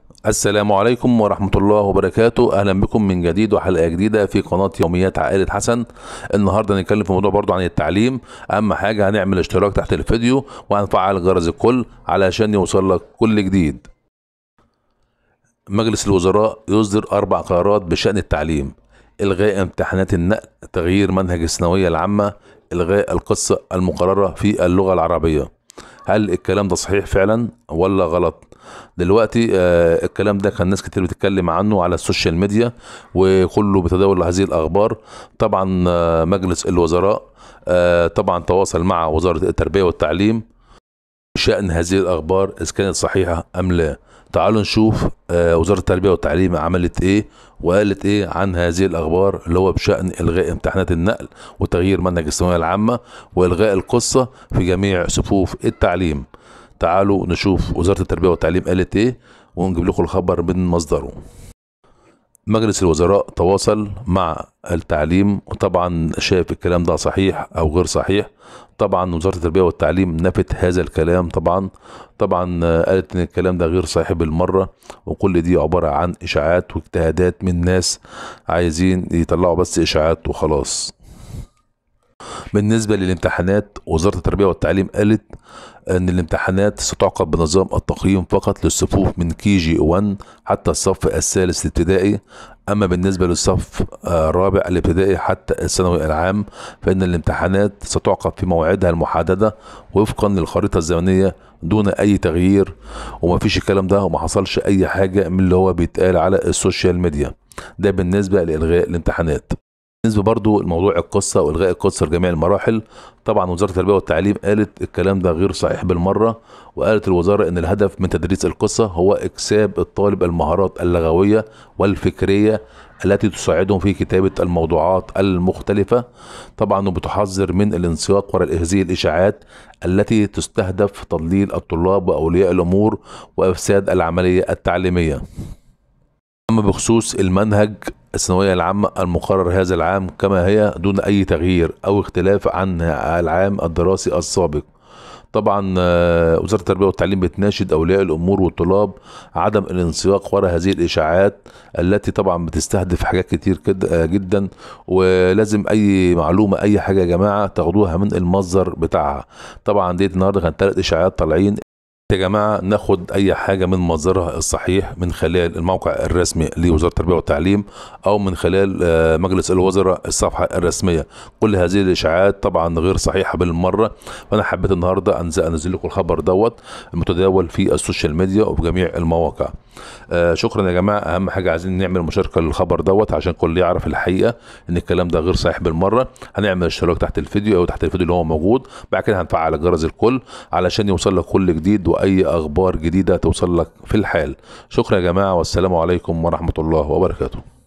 السلام عليكم ورحمة الله وبركاته أهلا بكم من جديد وحلقة جديدة في قناة يوميات عائلة حسن النهاردة هنتكلم في موضوع برضو عن التعليم أهم حاجة هنعمل اشتراك تحت الفيديو وهنفعل جرس الكل علشان يوصل لك كل جديد مجلس الوزراء يصدر أربع قرارات بشأن التعليم إلغاء امتحانات النقل تغيير منهج الثانوية العامة إلغاء القصة المقررة في اللغة العربية هل الكلام ده صحيح فعلا ولا غلط دلوقتي آه الكلام ده كان ناس كتير بتتكلم عنه على السوشيال ميديا وكله بتداول هذه الاخبار طبعا آه مجلس الوزراء آه طبعا تواصل مع وزاره التربيه والتعليم بشان هذه الاخبار اذا كانت صحيحه ام لا تعالوا نشوف آه وزاره التربيه والتعليم عملت ايه وقالت ايه عن هذه الاخبار اللي هو بشان الغاء امتحانات النقل وتغيير منهج الثانويه العامه والغاء القصه في جميع صفوف التعليم تعالوا نشوف وزاره التربيه والتعليم قالت ايه ونجيب لكم الخبر من مصدره مجلس الوزراء تواصل مع التعليم وطبعا شاف الكلام ده صحيح او غير صحيح طبعا وزاره التربيه والتعليم نفت هذا الكلام طبعا طبعا قالت ان الكلام ده غير صحيح بالمره وكل دي عباره عن اشاعات واجتهادات من ناس عايزين يطلعوا بس اشاعات وخلاص بالنسبة للامتحانات وزارة التربية والتعليم قالت أن الامتحانات ستعقد بنظام التقييم فقط للصفوف من كي جي 1 حتى الصف الثالث الابتدائي أما بالنسبة للصف الرابع الابتدائي حتى الثانوي العام فإن الامتحانات ستعقد في موعدها المحددة وفقا للخريطة الزمنية دون أي تغيير وما فيش الكلام ده وما حصلش أي حاجة من اللي هو بيتقال على السوشيال ميديا ده بالنسبة لإلغاء الامتحانات بالنسبه برضو لموضوع القصه والغاء القصه لجميع المراحل طبعا وزاره التربيه والتعليم قالت الكلام ده غير صحيح بالمره وقالت الوزاره ان الهدف من تدريس القصه هو اكساب الطالب المهارات اللغويه والفكريه التي تساعدهم في كتابة الموضوعات المختلفة طبعا وبتحذر من الانسياق وراء هذه الإشاعات التي تستهدف تضليل الطلاب وأولياء الأمور وإفساد العملية التعليمية أما بخصوص المنهج الثانوية العامة المقرر هذا العام كما هي دون أي تغيير أو اختلاف عن العام الدراسي السابق طبعا وزارة التربية والتعليم بتناشد أولياء الأمور والطلاب عدم الانسياق وراء هذه الإشاعات التي طبعا بتستهدف حاجات كتير كده جدا ولازم أي معلومة أي حاجة يا جماعة تاخدوها من المصدر بتاعها طبعا ديت النهاردة كان ثلاث إشاعات طالعين يا جماعة ناخد أي حاجة من مصدرها الصحيح من خلال الموقع الرسمي لوزارة التربية والتعليم أو من خلال مجلس الوزراء الصفحة الرسمية كل هذه الإشاعات طبعا غير صحيحة بالمرة فأنا حبيت النهاردة أنزل لكم الخبر دوت المتداول في السوشيال ميديا وفي جميع المواقع آه شكرا يا جماعة أهم حاجة عايزين نعمل مشاركة للخبر دوت عشان كل يعرف الحقيقة إن الكلام ده غير صحيح بالمرة هنعمل اشتراك تحت الفيديو أو تحت الفيديو اللي هو موجود بعد كده هنفعل جرس الكل علشان يوصل لك كل جديد واي اخبار جديده توصل لك في الحال شكرا يا جماعه والسلام عليكم ورحمه الله وبركاته